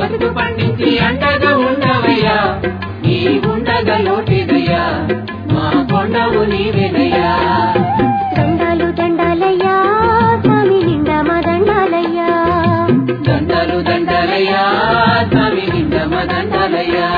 బతుకు పండించి అండగా ఉండవయ్యా నీ ఉండగా లోటేదయ్యా మా కొండవు నీవేనయ్యా దండాలు దండాలయ్యా స్వామి నిండా మా దండాలయ్యా దండలు దండలయ్యా స్వామి నిండమ దండలయ్యా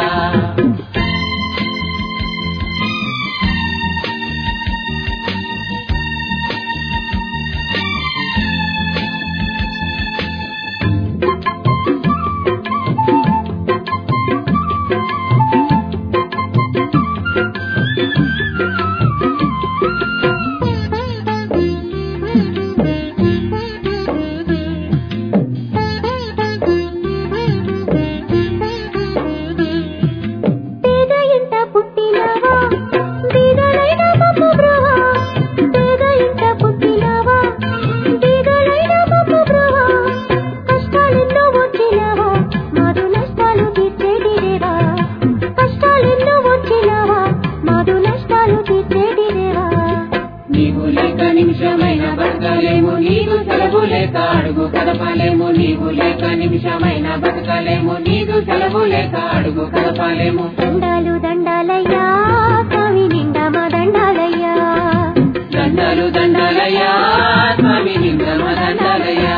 పేద ఇంట పుట్టినావా బీదలైన మమ్ము బ్రవా పేద ఇంట పుట్టినావా బీదలైన మమ్ము బ్రవా కష్టాలెన్నో వచ్చినావా మాదు నష్టాలు తీర్చేటి దేవా కష్టాలెన్నో వచ్చినావా మాదు నష్టాలు తీర్చేటి దేవా నీవు లేక నిమిషమైన బతకలేము నీకు సెలవు లేక అడుగు కదపలేము నీవు లేక నిమిషమైన బతకలేము నీకు సెలవు లేక అడుగు కదపలేము దండాలు దండాలయ్యా స్వామి నిండా మా దండాలయ్యా దండలు దండలయ్యా స్వామి నిండమ దండలయ్యా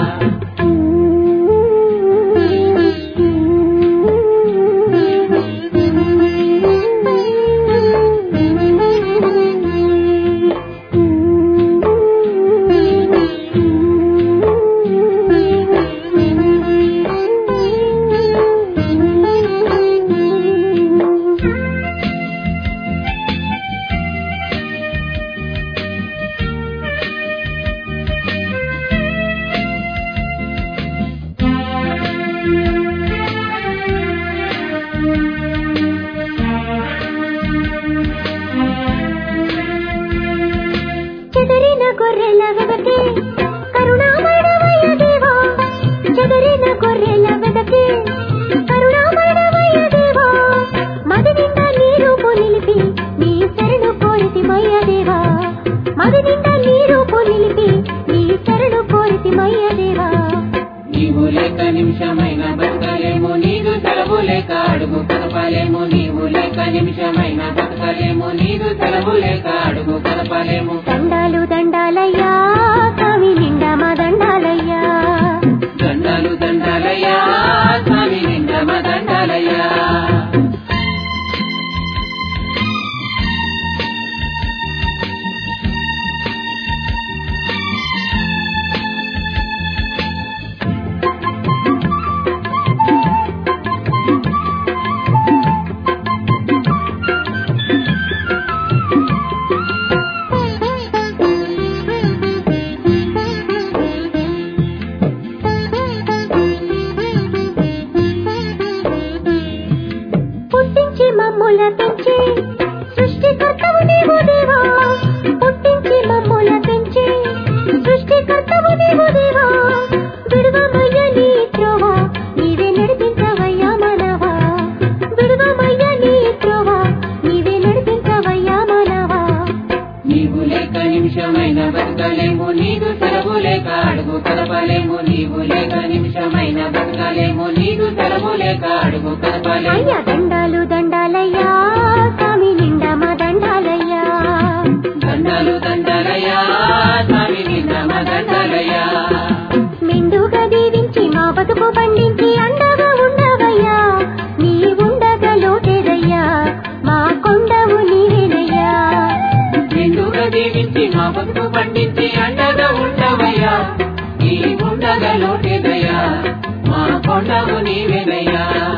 చెదరిన గొర్రెల వెదకే కరుణామయుడవయ్య దేవా చెదరిన గొర్రెల వెదకే కరుణామయుడవయ్య దేవా మది నిండా నీ రూపు నిలిపి నీ శరణు కోరితి మయ్య దేవా మది నిండా నీ రూపు నిలిపి నీ శరణు కోరితి మయ్య దేవా నీవు లేక నిమిషమైన బతకలేము నీకు సెలవు లేక అడుగు కదపలేము నీవు లేక నిమిషమైన బతకలేము నీకు సెలవు లేక అడుగు కదపలేము దండాలు దండాలయ్యా స్వామి నిండా మా దండాలయ్యా దండలు దండలయ్యా స్వామి నిండమ దండలయ్యా పుట్టించి మమ్ముల పెంచి సృష్టికర్తవు నీవు దేవా పుట్టించి మమ్ముల పెంచి సృష్టికర్తవు నీవు దేవా విడువమయ్య నీ త్రోవ నీవే నడిపించవయ్యా మనవా విడువమయ్య నీ త్రోవ నీవే నడిపించవయ్యా మనవా నీవు లేక నిమిషమైన బతకలేము నీకు సెలవు లేక అడుగు కదపలేము నీవు లేక నిమిషమైన బతకలేము నీకు సెలవు లేక అడుగు కదపలేము అయ్యా దండాలు దండాలయ్యా స్వామి నిండా మా దండాలయ్యా దండలు దండలయ్యా స్వామి నిండమ దండలయ్యా మెండుగా దీవించి మా బతుకు పండించి అండగా ఉండవయ్యా నీ ఉండగా లోటేదయ్యా మా కొండవు నీవేనయ్యా నిండుగా దీవించి మా బతుకు పండించి అండగా ఉండవయ్యా నీ ఉండగా లోటేదయ్యా మా కొండవు నీవేనయ్యా